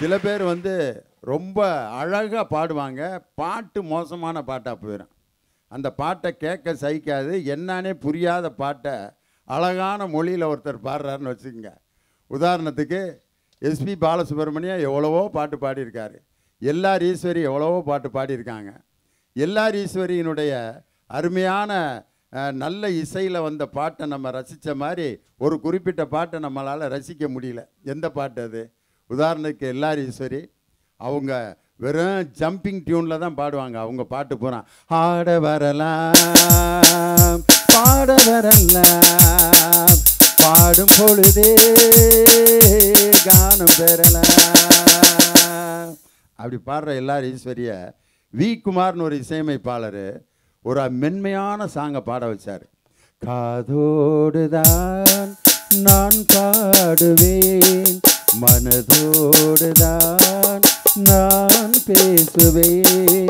சில பேர் வந்து ரொம்ப அழகாக பாடுவாங்க பாட்டு மோசமான பாட்டாக போயிடும் அந்த பாட்டை கேட்க சகிக்காது என்னன்னே புரியாத பாட்டை அழகான மொழியில் ஒருத்தர் பாடுறாருன்னு வச்சுக்கோங்க உதாரணத்துக்கு எஸ்பி பாலசுப்ரமணியம் எவ்வளவோ பாட்டு பாடியிருக்காரு எல்லார் ஈஸ்வரி எவ்வளவோ பாட்டு பாடியிருக்காங்க எல்லார் ஈஸ்வரியினுடைய அருமையான அஹ், நல்ல இசையில் வந்த பாட்டை நம்ம ரசித்த மாதிரி ஒரு குறிப்பிட்ட பாட்டை நம்மளால் ரசிக்க முடியல எந்த பாட்டு அது உதாரணத்துக்கு எல்லார் ஈஸ்வரி அவங்க வெறும் ஜம்பிங் டியூனில் தான் பாடுவாங்க அவங்க பாட்டு பூரா ஆட வரலாம் பாட வரலாம் பாடும் பொழுதே கானம் பெறலாம் அப்படி பாடுற எல்லார் ஈஸ்வரிய வி குமார்னு ஒரு இசையமைப்பாளர் ஒரு மென்மையான சாங்கை பாட வச்சார் காதோடுதான் நான் பாடுவேன் மனதோடுதான் நான் பேசுவேன்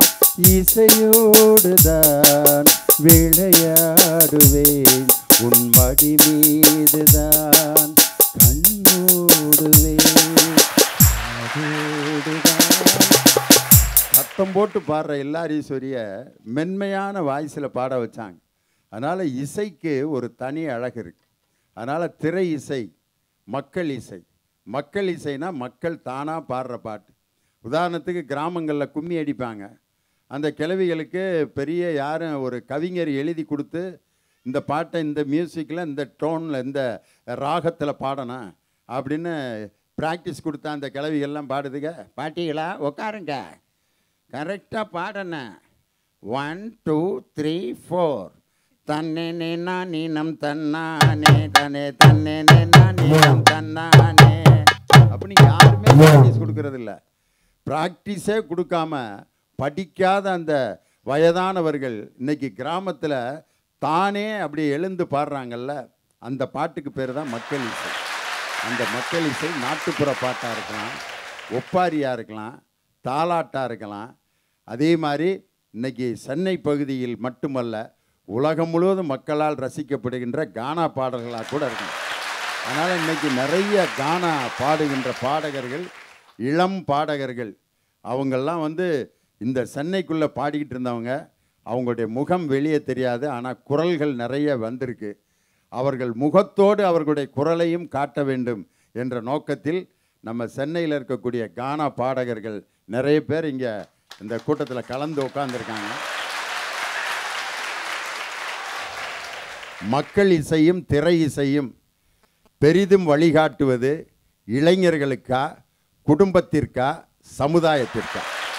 இசையோடுதான் விளையாடுவேன் உன் மடி மீதுதான் கண்ணோடுவேன் அதோடுதான் சத்தம் போட்டு பாடுற எல்லார் ஈஸ்வரிய மென்மையான வாய்ஸில் பாட வச்சாங்க அதனால் இசைக்கு ஒரு தனி அழகு இருக்கு அதனால் திரை இசை மக்கள் இசை மக்கள் இசைனா மக்கள் தானாக பாடுற பாட்டு உதாரணத்துக்கு கிராமங்களில் கும்மி அடிப்பாங்க அந்த கிழவிகளுக்கு பெரிய யாரும் ஒரு கவிஞர் எழுதி கொடுத்து இந்த பாட்டை இந்த மியூசிக்கில் இந்த டோனில் இந்த ராகத்தில் பாடணும் அப்படின்னு ப்ராக்டிஸ் கொடுத்த அந்த கிழவிகள்லாம் பாடுதுங்க பாட்டிகளா உட்காருங்க கரெக்டாக பாடணும் ஒன் டூ த்ரீ ஃபோர் தன்னே நேனா நீனம் தன்னானே தனே தன்னே நேனா நீனம் தன்னானே அப்படின்னு யாருமே ப்ராக்டிஸ் கொடுக்கறது இல்ல ப்ராக்டிஸே கொடுக்காம படிக்காத அந்த வயதானவர்கள் இன்னைக்கு கிராமத்தில் தானே அப்படி எழுந்து பாடுறாங்கல்ல அந்த பாட்டுக்கு பேர் தான் மக்கள் இசை அந்த மக்கள் இசை நாட்டுப்புற பாட்டாக இருக்கலாம் ஒப்பாரியாக இருக்கலாம் தாலாட்டாக இருக்கலாம் அதே மாதிரி இன்னைக்கு சென்னை பகுதியில் மட்டுமல்ல உலகம் முழுவதும் மக்களால் ரசிக்கப்படுகின்ற கானா பாடல்களாக கூட இருக்கும் அதனால் இன்னைக்கு நிறைய கானா பாடுகின்ற பாடகர்கள் இளம் பாடகர்கள் அவங்கெல்லாம் வந்து இந்த சென்னைக்குள்ளே பாடிக்கிட்டு இருந்தவங்க அவங்களுடைய முகம் வெளியே தெரியாது ஆனால் குரல்கள் நிறைய வந்திருக்கு அவர்கள் முகத்தோடு அவர்களுடைய குரலையும் காட்ட வேண்டும் என்ற நோக்கத்தில் நம்ம சென்னையில் இருக்கக்கூடிய கானா பாடகர்கள் நிறைய பேர் இங்கே இந்த கூட்டத்தில் கலந்து உட்காந்துருக்காங்க மக்கள் இசையும் திரை இசையும் பெரிதும் வழிகாட்டுவது இளைஞர்களுக்கா குடும்பத்திற்கா சமுதாயத்திற்கா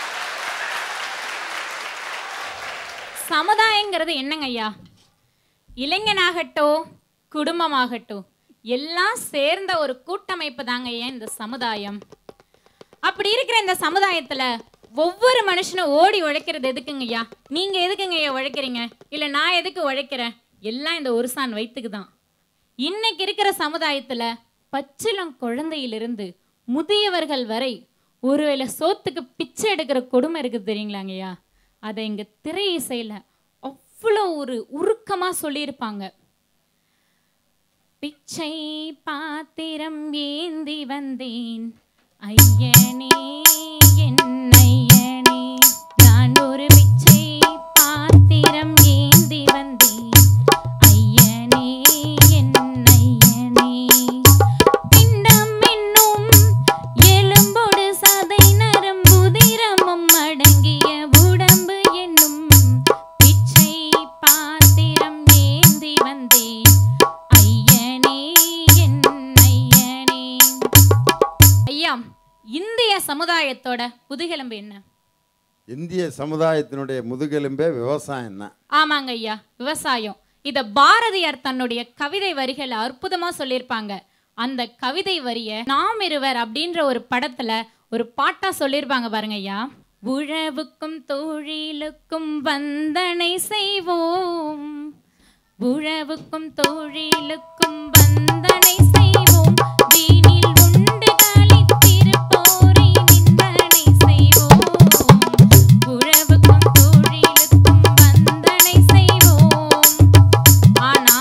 சமுதாயங்கிறது என்னங்க ஐயா இளைஞனாகட்டும் குடும்பமாகட்டும் எல்லாம் சேர்ந்த ஒரு கூட்டமைப்பு தாங்க ஐயா இந்த சமுதாயம் அப்படி இருக்கிற இந்த சமுதாயத்துல ஒவ்வொரு மனுஷனும் ஓடி உழைக்கிறது எதுக்குங்க ஐயா நீங்க எதுக்குங்க ஐயா உழைக்கிறீங்க இல்ல நான் எதுக்கு உழைக்கிறேன் எல்லாம் இந்த ஒரு சான் வயிற்றுக்கு தான் இன்னைக்கு இருக்கிற சமுதாயத்துல பச்சிளம் குழந்தையிலிருந்து முதியவர்கள் வரை ஒருவேளை சோத்துக்கு பிச்சை எடுக்கிற கொடுமை இருக்குது தெரியுங்களாங்கய்யா அதை இங்க திரை இசையில அவ்வளோ ஒரு உருக்கமா சொல்லியிருப்பாங்க பிச்சை பாத்திரம் ஏந்தி வந்தேன் ஐயனே என் ஐயனே நான் ஒரு பிச்சை பாத்திரம் ஏந்தி வந்தேன் ஐயனே என் ஐயனே பிண்டம் என்னும் எலும்போடு சதை நரம்புதிரமும் அடங்கிய உடம்பு என்னும் பிச்சை பாத்திரம் ஏந்தி வந்தேன் ஐயனே என் ஐயனே ஐயா இந்திய சமுதாயத்தோட புதுகெலும்பு என்ன இந்திய சமுதாயத்தினுடைய முதுகெலும்பே விவசாயம் தான் ஆமாங்க ஐயா விவசாயம் இத பாரதியார் தன்னுடைய கவிதை வரிகளை அற்புதமா சொல்லியிருப்பாங்க அந்த கவிதை வரிய நாம் இருவர் அப்படின்ற ஒரு படத்துல ஒரு பாட்டா சொல்லியிருப்பாங்க பாருங்க ஐயா உழவுக்கும் தொழிலுக்கும் வந்தனை செய்வோம் உழவுக்கும் தொழிலுக்கும் வந்தனை செய்வோம் வீணில் உண்டு களித்திருப்போரை நிந்தனை செய்வோம் உழவுக்கும் தொழிலுக்கும் வந்தனை செய்வோம் ஆனா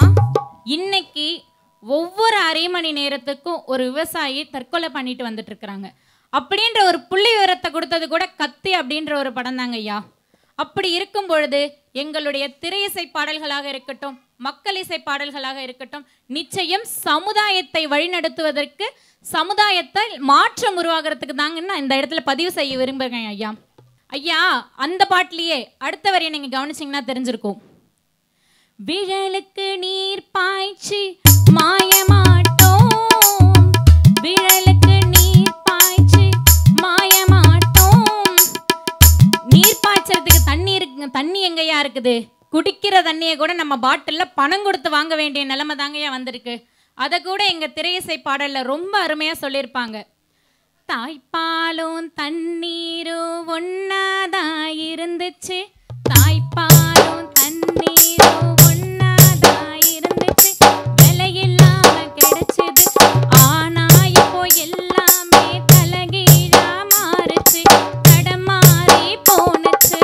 இன்னைக்கு ஒவ்வொரு அரை மணி நேரத்துக்கும் ஒரு விவசாயி தற்கொலை பண்ணிட்டு வந்துட்டு இருக்கிறாங்க அப்படின்ற ஒரு புள்ளி விவரத்தை கொடுத்தது கூட கத்தி அப்படின்ற ஒரு படம் தாங்க ஐயா அப்படி இருக்கும் பொழுது எங்களுடைய திரையிசை பாடல்களாக இருக்கட்டும் மக்கள் இசை பாடல்களாக இருக்கட்டும் நிச்சயம் சமுதாயத்தை வழிநடத்துவதற்கு சமுதாயத்தை மாற்றம் உருவாகிறதுக்கு தாங்க நான் இந்த இடத்துல பதிவு செய்ய விரும்புகிறேன் ஐயா ஐயா அந்த பாட்டிலேயே அடுத்த வரையை நீங்க கவனிச்சீங்கன்னா தெரிஞ்சிருக்கும் விழலுக்கு நீர் பாய்ச்சி மாயமாட்டோம் விழலுக்கு நீர் பாய்ச்சி மாயமாட்டோம் நீர் பாய்ச்சறதுக்கு தண்ணி இருக்கு தண்ணி எங்கேயா இருக்குது குடிக்கிற தண்ணியை கூட நம்ம பாட்டில்ல பணம் கொடுத்து வாங்க வேண்டிய நிலைமை தாங்கய்யா வந்திருக்கு அதை கூட எங்க திரையிசை பாடல்ல ரொம்ப அருமையா சொல்லியிருப்பாங்க தாய்ப்பாலும் தண்ணீரும் ஒன்னாதான் இருந்துச்சு தாய்ப்பாலும் தண்ணீரும் ஒன்னாதான் இருந்துச்சு விலையில்லாம கிடைச்சது ஆனா இப்போ எல்லாமே தலகீழா மாறுச்சு தடமாறி போனுச்சு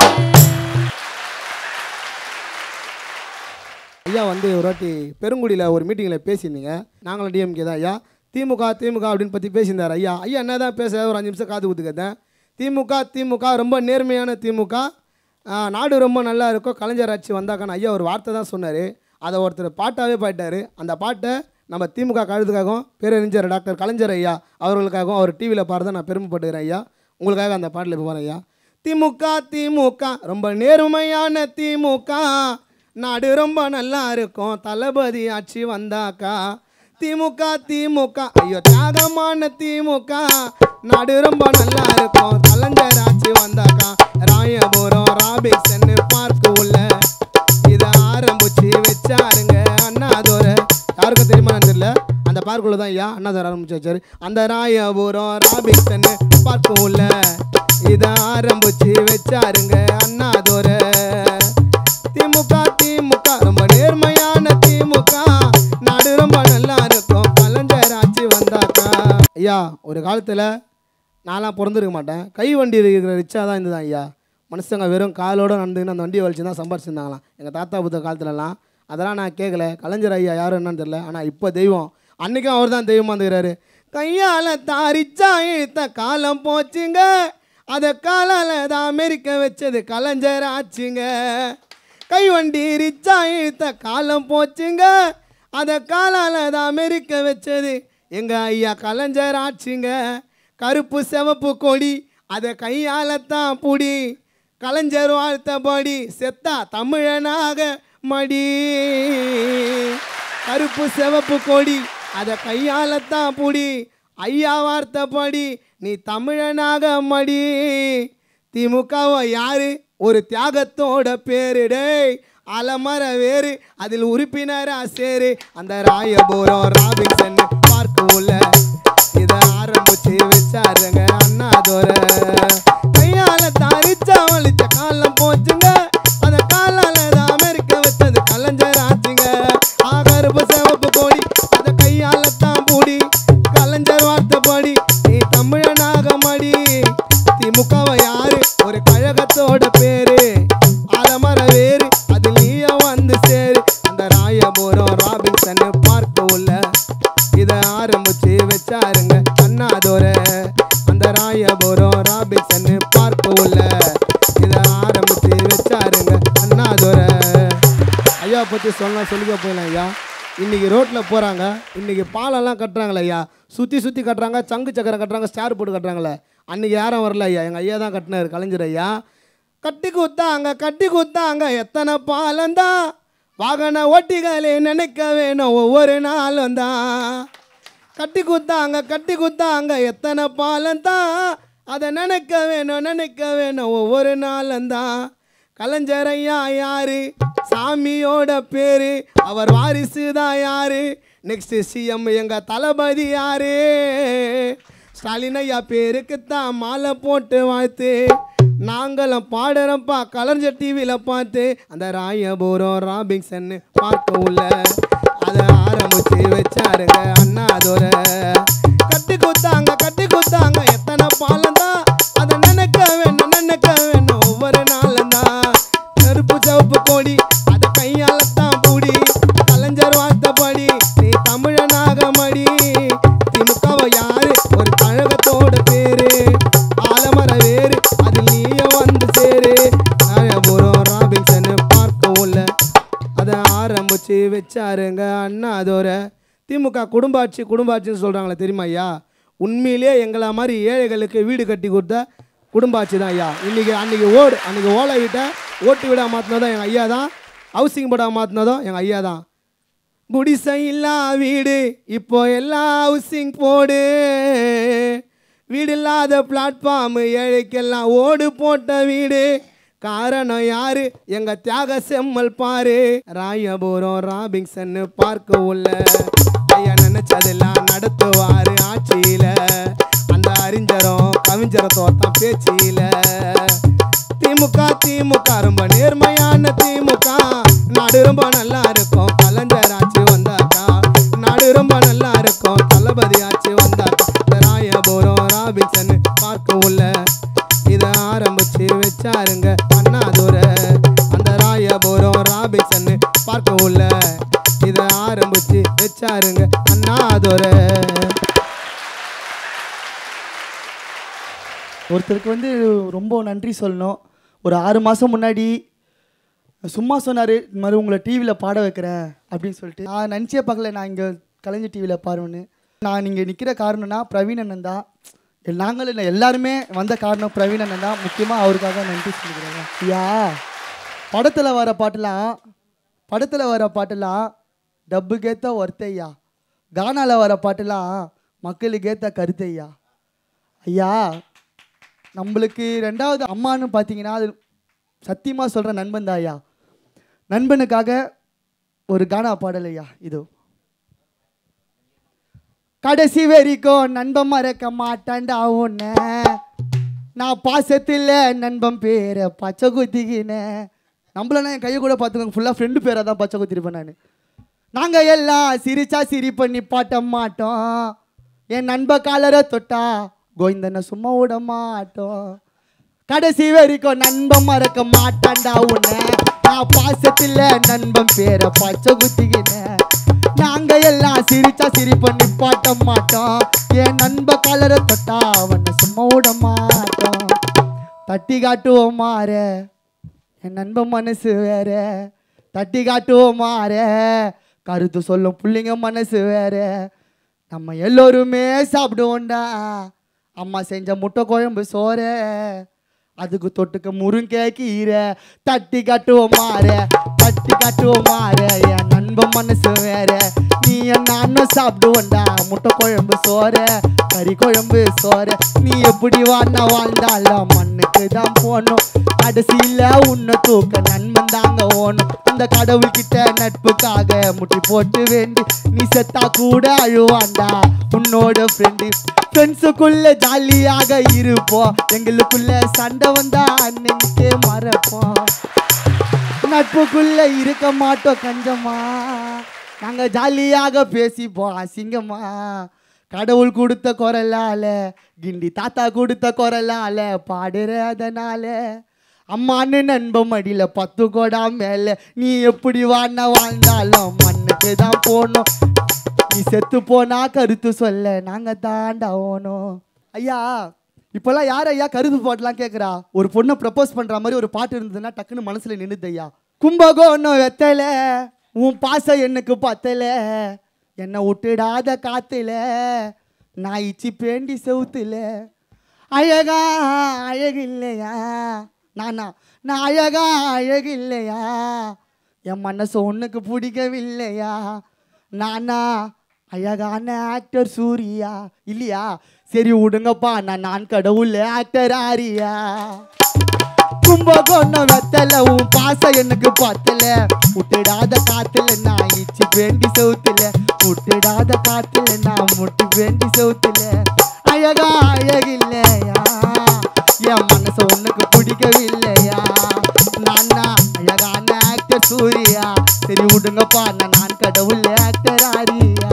ஐயா வந்து ஒரு வாட்டி பெருங்குடியில் ஒரு மீட்டிங்கில் பேசியிருந்தீங்க நாங்களும் டிஎம்கே தான் ஐயா திமுக திமுக அப்படின்னு பற்றி பேசியிருந்தார் ஐயா ஐயா என்ன தான் பேச ஒரு அஞ்சு நிமிஷம் காது குத்துக்கத்தேன் திமுக திமுக ரொம்ப நேர்மையான திமுக ஆ, நாடு ரொம்ப நல்லா இருக்கும் கலைஞர் ஆட்சி வந்தாக்கான ஐயா ஒரு வார்த்தை தான் சொன்னார் அதை ஒருத்தர் பாட்டாகவே பாடிட்டார் அந்த பாட்டை நம்ம திமுக கழுதுக்காகவும் பேரறிஞர் டாக்டர் கலைஞர் ஐயா அவர்களுக்காகவும் அவர் டிவியில் பாடுறதை நான் பெருமைப்பட்டுக்கிறேன் ஐயா உங்களுக்காக அந்த பாட்டில் இப்போ போகிறேன் ஐயா திமுக திமுக ரொம்ப நேர்மையான திமுக நாடு ரொம்ப நல்லா இருக்கும் தளபதி ஆட்சி வந்தாக்கா திமுக திமுக ஐயோ தியாகமான திமுக நாடு ரொம்ப நல்லா இருக்கும் கலைஞர் ஆட்சி வந்தாக்கா ராயபுரம் ராபிக்சன் பார்க் உள்ள இதை ஆரம்பிச்சு வச்சாருங்க அண்ணாதோர யாருக்கும் தெரியுமான்னு தெரியல அந்த பார்க்குள்ள தான் ஐயா அண்ணாதோர ஆரம்பிச்சு வச்சாரு அந்த ராயபுரம் ராபிக்சன் பார்க் உள்ள இதை ஆரம்பிச்சு வச்சாருங்க அண்ணாதோர திமுக திமுக ரொம்ப நேர்மையான திமுக நாடு ரொம்ப நல்லா இருக்கும் கலைஞர் ஆட்சி வந்தாக்கா ஐயா ஒரு காலத்தில் நான்லாம் பிறந்திருக்க மாட்டேன் கை வண்டி இருக்கிற ரிச்சா தான் இருந்தது ஐயா மனுஷங்க வெறும் காலோட நடந்துன்னு அந்த வண்டியை வலிச்சு தான் சம்பாரிச்சிருந்தாங்களாம் எங்கள் தாத்தா புத்த காலத்துலலாம் அதெல்லாம் நான் கேட்கல கலைஞர் ஐயா யாரும் என்னன்னு தெரியல ஆனால் இப்போ தெய்வம் அன்றைக்கும் அவர் தான் தெய்வமாக இருக்கிறாரு கையால் தாரிச்சா இழுத்த காலம் போச்சுங்க அதை காலால் தான் அமெரிக்க வச்சது கலைஞர் ஆச்சுங்க கை வண்டி ரிச்சா இழுத்த காலம் போச்சுங்க அதை காலால் தான் அமெரிக்க வச்சது எங்கள் ஐயா கலைஞர் ஆச்சுங்க கருப்பு சிவப்பு கொடி அதை கையால் தான் புடி கலைஞர் வாழ்த்தபடி செத்தா தமிழனாக மடி கருப்பு சிவப்பு கொடி அதை கையால் தான் புடி ஐயா வார்த்தைப்படி நீ தமிழனாக மடி திமுகவை யாரு ஒரு தியாகத்தோட பேரு டேய் அலமர வேறு அதில் உறுப்பினரா சேரு அந்த ராயபுரம் ராபின்சன் பார்க்க உள்ள இதை ஆரம்பிச்சு வச்சாருங்க அண்ணாதோர கையால தாரிச்சா வலிச்ச காலம் போச்சுங்க அந்த காலால தான் அமெரிக்க வச்சது கலைஞர் ஆச்சுங்க ஆகருப்பு சிவப்பு கோடி அதை கையால தான் பூடி கலைஞர் வார்த்தைப்படி நீ தமிழனாக மடி திமுகவை யாரு ஒரு கழகத்தோட பேரு அலமர வேறு அதில் நீய வந்து சேரு அந்த ராயபுரம் ராபின்சன் பார்க்க உள்ள இதை ஆரம்பிச்சு வச்சாருங்க அண்ணாதோர அந்த ராயபுரம் ராபின்சன் பார்க்க உள்ள இதை ஆரம்பிச்சு வச்சாருங்க அண்ணாதோர ஐயா பற்றி சொன்னா சொல்லிக்க போயிடலாம் ஐயா இன்னைக்கு ரோட்டில் போகிறாங்க இன்னைக்கு பாலெல்லாம் கட்டுறாங்களே ஐயா சுற்றி சுற்றி கட்டுறாங்க சங்கு சக்கரம் கட்டுறாங்க ஸ்டார் போட்டு கட்டுறாங்களே அன்னைக்கு யாரும் வரல ஐயா எங்கள் ஐயா தான் கட்டினார் கலைஞர் ஐயா கட்டி குத்தாங்க கட்டி குத்தாங்க எத்தனை பாலந்தான் வாகன ஓட்டிகளே நினைக்க வேணும் ஒவ்வொரு நாளும் தான் கட்டி குத்தாங்க கட்டி குத்தாங்க எத்தனை பாலந்தான் அதை நினைக்க வேணும் நினைக்க வேணும் ஒவ்வொரு நாளும் தான் கலைஞரையா யாரு சாமியோட பேரு அவர் வாரிசு தான் யாரு நெக்ஸ்ட் சிஎம் எங்க தளபதி யாரு ஸ்டாலின் ஐயா பேருக்கு தான் மாலை போட்டு வாழ்த்து நாங்களும் பாடுறப்பா கலைஞர் டிவியில் பார்த்து அந்த ராயபுரம் ராபின்சன் பார்க்க உள்ள அதை ஆரம்பிச்சு வச்சாருங்க அண்ணாதோர கட்டி குத்தாங்க கட்டி குத்தாங்க எத்தனை பாலம் தான் அதை நினைக்க வேணும் நினைக்க வேணும் ஒவ்வொரு நாளும் தான் கருப்பு சிவப்பு கொடி அதை கையால தான் பூடி கலைஞர் வார்த்தைப்படி நீ தமிழனாக மடி திமுகவை யாரு ஒரு கழகத்தோட பேரு ஆரம்பிச்சு வச்சாருங்க அண்ணாதோரை திமுக குடும்ப ஆட்சி குடும்ப ஆட்சின்னு சொல்கிறாங்களே தெரியுமா ஐயா உண்மையிலே எங்களை மாதிரி ஏழைகளுக்கு வீடு கட்டி கொடுத்த குடும்ப ஆட்சி தான் ஐயா இன்றைக்கி அன்றைக்கி ஓடு அன்றைக்கி ஓலை வீட்டை ஓட்டு வீடாக மாற்றினதும் எங்கள் ஐயா தான் ஹவுசிங் போர்டாக மாற்றினதும் எங்கள் ஐயா தான் குடிசை இல்லா வீடு இப்போ எல்லாம் ஹவுசிங் போடு வீடு இல்லாத பிளாட்ஃபார்ம் ஏழைக்கெல்லாம் ஓடு போட்ட வீடு காரணம் யாரு எங்க தியாக செம்மல் பாரு ராயபுரம் ராபின்சன் பார்க்க உள்ள ஐயா நினைச்சதெல்லாம் நடத்துவாரு ஆட்சியில அந்த அறிஞரும் கவிஞரை தோத்தான் பேச்சியில திமுக திமுக ரொம்ப நேர்மையான திமுக நாடு ரொம்ப நல்லா இருக்கும் கலைஞர் ஆட்சி வந்தாக்கா நாடு ரொம்ப நல்லா இருக்கும் தளபதி ஆட்சி வந்தாக்கா இந்த ராயபுரம் ராபின்சன் பார்க்க உள்ள இதை ஆரம்பிச்சு வச்சாருங்க அண்ணாதுரை அந்த ராயபுரம் ராபின்சன் பார்க்க உள்ள இதை ஆரம்பிச்சு வச்சாருங்க அண்ணாதுரை ஒருத்தருக்கு வந்து ரொம்ப நன்றி சொல்லணும் ஒரு ஆறு மாதம் முன்னாடி சும்மா சொன்னார் இந்த மாதிரி உங்களை டிவியில் பாட வைக்கிறேன் அப்படின்னு சொல்லிட்டு நான் நினச்சே பார்க்கல நான் இங்கே கலைஞர் டிவியில் பாருவேன்னு நான் இங்கே நிற்கிற காரணம்னா பிரவீன் அண்ணன் தான் எல்- நாங்களும் இல்லை எல்லாருமே வந்த காரணம் பிரவீன் அண்ணன் தான் முக்கியமாக அவருக்காக நன்றி சொல்லிக்கிறேன் ஐயா படத்தில் வர பாட்டெல்லாம் படத்தில் வர பாட்டெல்லாம் டப்புக்கேற்ற ஒருத்தையா கானாவில் வர பாட்டெல்லாம் மக்களுக்கேற்ற கருத்தையா ஐயா நம்மளுக்கு ரெண்டாவது அம்மான்னு பார்த்தீங்கன்னா அது சத்தியமாக சொல்கிற நண்பன் தான் ஐயா நண்பனுக்காக ஒரு கானா பாடல் ஐயா இதோ கடைசி வரைக்கும் நண்பன் மறக்க மாட்டான்டா உன்னை நான் பாசத்தில் நண்பன் பேரை பச்சை குத்திக்கினேன் நம்மளனா என் கையை கூட பார்த்துக்கோங்க ஃபுல்லாக ஃப்ரெண்டு பேரை தான் பச்சை குத்திருப்பேன் நான் நாங்கள் எல்லாம் சிரிச்சா சிரி பண்ணி பாட்ட மாட்டோம் என் நண்ப காலரை தொட்டா கோவிந்தனை சும்மா விட மாட்டோம் கடைசி வரைக்கும் நண்பன் மறக்க மாட்டான்டா உன்னை நான் பாசத்தில் நண்பன் பேரை பச்சை குத்திக்கினேன் நாங்க எல்லாம் சிரிச்சா சிரி பண்ணி பாட்ட மாட்டோம் என் நண்ப கலரை தொட்டா அவனை சும்மா விட மாட்டோம் தட்டி காட்டுவோம் மாற என் நண்பன் மனசு வேற தட்டி காட்டுவோம் மாற கருத்து சொல்லும் பிள்ளைங்க மனசு வேற நம்ம எல்லோருமே சாப்பிடுவோம்டா அம்மா செஞ்ச முட்டை குழம்பு சோற அதுக்கு தொட்டுக்க முருங்கை கீரை தட்டி காட்டுவோம் மாற தட்டி காட்டுவோம் மாற என் நண்பன் மனசு வேற நீ என் நானும் சாப்பிடுவோம்டா முட்டை குழம்பு சோற கறி குழம்பு சோற நீ எப்படி வாழ்ந்தா வாழ்ந்தாலும் மண்ணுக்கு தான் போகணும் கடைசியில் உன்னை தூக்க நண்பன் தாங்க ஓணும் அந்த கடவுள்கிட்ட நட்புக்காக முட்டி போட்டு வேண்டி நீ செத்தா கூட அழுவாண்டா உன்னோட ஃப்ரெண்டு ஃப்ரெண்ட்ஸுக்குள்ள ஜாலியாக இருப்போம் எங்களுக்குள்ள சண்டை வந்தா அன்னைக்கே மறப்போம் நட்புக்குள்ள இருக்க மாட்டோம் கஞ்சமா நாங்க ஜாலியாக பேசிப்போம் அசிங்கமா கடவுள் கொடுத்த குரலால கிண்டி தாத்தா கொடுத்த குரலால பாடுற அதனால அம்மான்னு நண்பன் மடியில பத்து கோடா மேல நீ எப்படி வாழ்னா வாழ்ந்தாலும் மண்ணுக்கு தான் போகணும் நீ செத்து போனா கருத்து சொல்ல நாங்க தாண்டா ஓணும் ஐயா இப்போல்லாம் யார் ஐயா கருத்து பாட்டுலாம் கேட்குறா ஒரு பொண்ணை ப்ரப்போஸ் பண்ணுற மாதிரி ஒரு பாட்டு இருந்ததுன்னா டக்குன்னு மனசில் நின்றுது ஐயா கும்பகோணம் வெத்தல உன் பாசம் எனக்கு பத்தல என்னை விட்டுடாத காத்துல நான் இச்சி பேண்டி செவுத்துல அழகா அழகு இல்லையா நானா நான் அழகா அழகு இல்லையா என் மனசு ஒன்றுக்கு பிடிக்கவில்லையா நானா அழகான ஆக்டர் சூர்யா இல்லையா சரி விடுங்கப்பா நான் நான் கடவுள் ஆக்டர் ஆரியா கும்பகோணம் வெத்தல உன் பாசம் எனக்கு பத்தல விட்டுடாத காத்துல நான் இச்சி வேண்டி செவுத்துல விட்டுடாத காத்துல நான் முட்டி வேண்டி செவுத்துல அழகா அழகில்லையா என் மனசு உனக்கு பிடிக்கவில்லையா நானா அழகான ஆக்டர் சூர்யா சரி விடுங்கப்பா நான் நான் கடவுள் ஆக்டர் ஆரியா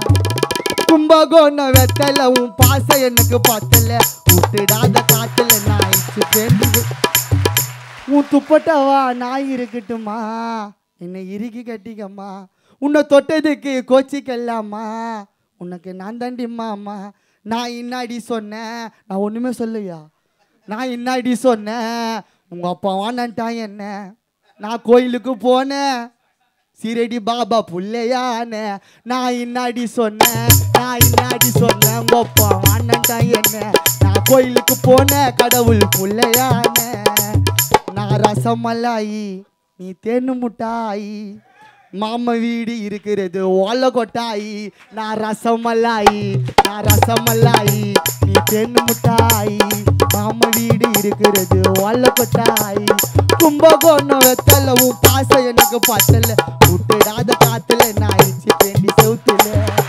கும்பகோணம் வெத்தல உன் பாசம் எனக்கு பத்தல விட்டுடாத காத்துல நான் இச்சு பேண்டு உன் துப்பட்டவா நாய் இருக்கட்டுமா என்னை இறுக்கி கட்டிக்கம்மா உன்னை தொட்டதுக்கு கோச்சிக்கலாமா உனக்கு நான் தாண்டிம்மாம்மா நான் இன்னாடி சொன்னேன் நான் ஒன்றுமே சொல்லையா நான் இன்னாடி சொன்னேன் உங்கள் அப்பா வாண்டான் என்ன நான் கோயிலுக்கு போனேன் சீரடி பாபா புள்ளையான நான் இன்னாடி சொன்னேன் நான் இன்னாடி சொன்னேன் உங்கப்பா அண்ணன்தான் என்ன நான் கோயிலுக்கு போன கடவுள் புள்ளையான நான் ரசமல்லாயி நீ தேனு முட்டாயி மாமா வீடு இருக்கிறது ஓலை கொட்டாயி நான் ரசமல்லாயி நான் ரசமல்லாயி நீ தென்னு முட்டாயி மாமா வீடு இருக்கிறது ஓலை கொட்டாயி கும்பகோணம் வெத்தல உன் பாசம் எனக்கு பத்தல விட்டுடாத காத்துல நான் இச்சி பேண்டி செவுத்துல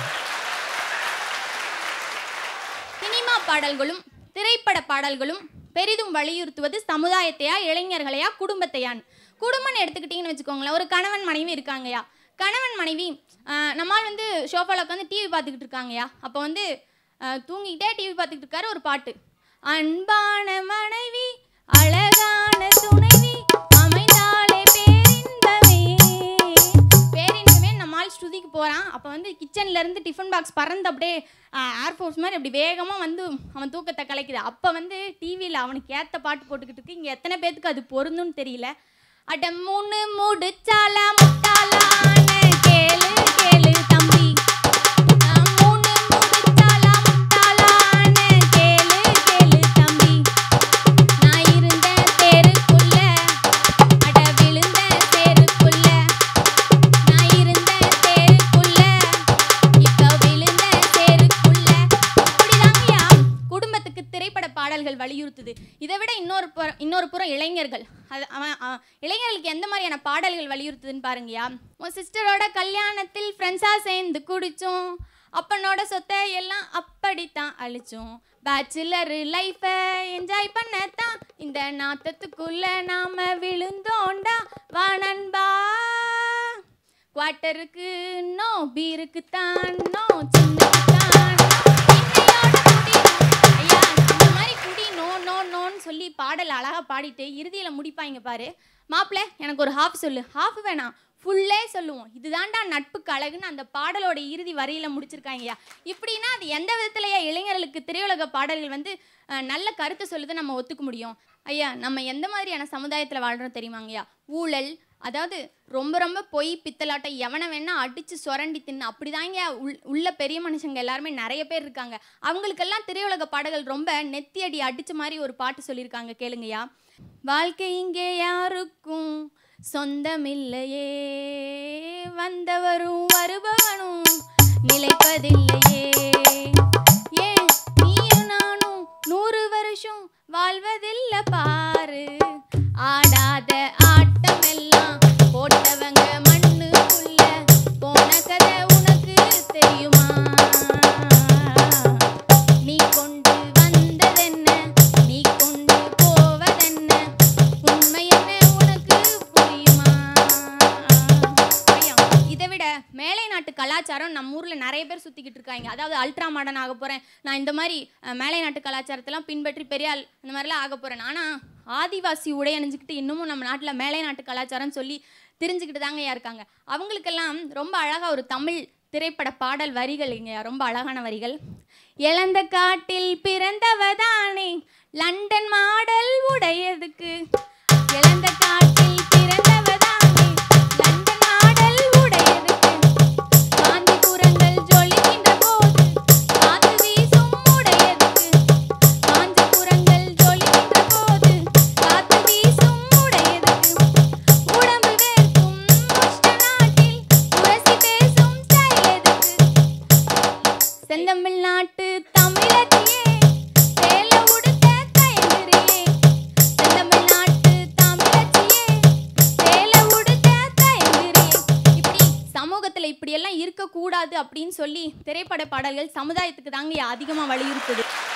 சினிமா பாடல்களும் திரைப்பட பாடல்களும் பெரிதும் வலியுறுத்துவது சமுதாயத்தையா இளைஞர்களையா குடும்பத்தையான் குடும்பம்னு எடுத்துக்கிட்டிங்கன்னு வச்சுக்கோங்களேன் ஒரு கணவன் மனைவி இருக்காங்கயா கணவன் மனைவி ஆஹ், நம்மால் வந்து ஷோஃபாவில் உட்காந்து டிவி பார்த்துக்கிட்டு இருக்காங்கயா அப்போ வந்து ஆஹ், தூங்கிக்கிட்டே டிவி பார்த்துக்கிட்டு இருக்காரு ஒரு பாட்டு அன்பான மனைவி அழகான துணைவி அமைந்தாலே பேரின்பமே பேரின்பமே நம்மால் ஸ்ருதிக்கு போகிறான் அப்போ வந்து கிச்சன்ல இருந்து டிஃபன் பாக்ஸ் பறந்து அப்படியே ஏர்ஃபோர்ஸ் மாதிரி அப்படி வேகமாக வந்து அவன் தூக்கத்தை கலைக்குது அப்போ வந்து டிவியில் அவனுக்கு ஏற்ற பாட்டு போட்டுக்கிட்டு இருக்கு இங்கே எத்தனை பேத்துக்கு அது பொருந்தும்னு தெரியல அட மூணு முடிச்சாலா முட்டாளான்னு கேளு கேளு தம்பி ஆ, மூணு முடிச்சாலா முட்டாளான்னு கேளு கேளு தம்பி நான் இருந்த தேருக்குள்ள அட விழுந்த தேருக்குள்ள நான் இருந்த தேருக்குள்ள இப்ப விழுந்த தேருக்குள்ள இப்படிதாங்கய்யா குடும்பத்துக்கு திரைப்பட பாடல்கள் வலியுறுத்துது இதை விட இன்னொரு புறம் இன்னொரு புறம் இளைஞர்கள் அது அவன் அ- இளைஞர்களுக்கு எந்த மாதிரியான பாடல்கள் வலியுறுத்துதுன்னு பாருங்கய்யா உன் சிஸ்டரோட கல்யாணத்தில் ஃப்ரெண்ட்ஸாக சேர்ந்து குடிச்சோம் அப்பனோட சொத்தை எல்லாம் அப்படித்தான் அழிச்சோம் பேச்சுலர் லைஃபை என்ஜாய் பண்ணத்தான் இந்த நாத்தத்துக்குள்ள நாம விழுந்தோண்டா வா நண்பா குவார்ட்டருக்கு நோ பீருக்கு தான் நோ சின்னக்கு தான் ஐயா இந்த மாதிரி குடி நோ நோ நோன்னு சொல்லி பாடல் அழகா பாடிட்டு இறுதியில முடிப்பாங்க பாரு மாப்பிள்ள எனக்கு ஒரு ஹாஃப் சொல்லு ஹாஃப் வேணாம் ஃபுல்லே சொல்லுவோம் இதுதான்டா நட்புக்கு அழகுன்னு அந்த பாடலோட இறுதி வரியில முடிச்சிருக்காங்கய்யா இப்படின்னா அது எந்த விதத்துலயா இளைஞர்களுக்கு திரையுலக பாடல்கள் வந்து அஹ், நல்ல கருத்து சொல்லுது நம்ம ஒத்துக்க முடியும் ஐயா நம்ம எந்த மாதிரியான சமுதாயத்துல வாழ்றோம் தெரியுமாங்கய்யா ஊழல் அதாவது ரொம்ப ரொம்ப பொய் பித்தலாட்டம் எவனை வேணா அடிச்சு சுரண்டி தின்னு அப்படிதாங்க உள் உள்ள பெரிய மனுஷங்க எல்லாருமே நிறைய பேர் இருக்காங்க அவங்களுக்கெல்லாம் திரையுலக பாடல்கள் ரொம்ப நெத்தி அடி அடிச்ச மாதிரி ஒரு பாட்டு சொல்லியிருக்காங்க கேளுங்கய்யா வாழ்க்கை இங்கே யாருக்கும் சொந்தமில்லையே வந்தவரும் வருபவனும் நிலைப்பதில்லையே ஏன் நீயும் நானும் நூறு வருஷம் வாழ்வதில்ல பாரு ஆடாத ஆட்டம் எல்லாம் போட்டவங்க மண்ணுக்குள்ள போன கதை உனக்கு தெரியுமா நீ கொண்டு வந்ததென்ன நீ கொண்டு போவதென்ன உண்மை என்ன உனக்கு புரியுமா ஐயா, இதை விட மேலை நாட்டு கலாச்சாரம் நம்ம ஊர்ல நிறைய பேர் சுத்திக்கிட்டு இருக்காங்க அதாவது அல்ட்ரா மாடர்ன் ஆக போறேன் நான் இந்த மாதிரி அஹ், மேலை நாட்டு கலாச்சாரத்தெல்லாம் பின்பற்றி பெரிய ஆள் இந்த மாதிரிலாம் ஆக போறேன் ஆனா ஆதிவாசி உடை அணிஞ்சுக்கிட்டு இன்னமும் நம்ம நாட்டுல மேலை நாட்டு கலாச்சாரம் சொல்லி தெரிஞ்சுக்கிட்டு தாங்கய்யா இருக்காங்க அவங்களுக்கெல்லாம் ரொம்ப அழகா ஒரு தமிழ் திரைப்பட பாடல் வரிகள் இங்க ரொம்ப அழகான வரிகள் இழந்த காட்டில் பிறந்தவதானே லண்டன் மாடல் உடையதுக்கு இழந்த காட்டில் பிறந்தவதானே லண்டன் மாடல் உடையதுக்கு காஞ்சிபுரங்கள் ஜொலிக்கின்ற போது காத்து வீசும் உடையதுக்கு காஞ்சிபுரங்கள் ஜொலிக்கின்ற போது காத்து வீசும் உடையதுக்கு உடம்பு வேர்க்கும் உஷ்ண நாட்டில் உரசி பேசும் ஸ்டைல் எதுக்கு செந்தமிழ் நாட்டு தமிழத்தியே சேலை உடுத்த தயங்குறியே செந்தமிழ் நாட்டு தமிழச்சியே சேலை உடுத்த தயங்குறியே இப்படி சமூகத்துல இப்படியெல்லாம் இருக்கக்கூடாது அப்படின்னு சொல்லி திரைப்பட பாடல்கள் சமுதாயத்துக்கு தாங்க அதிகமாக வலியுறுத்துது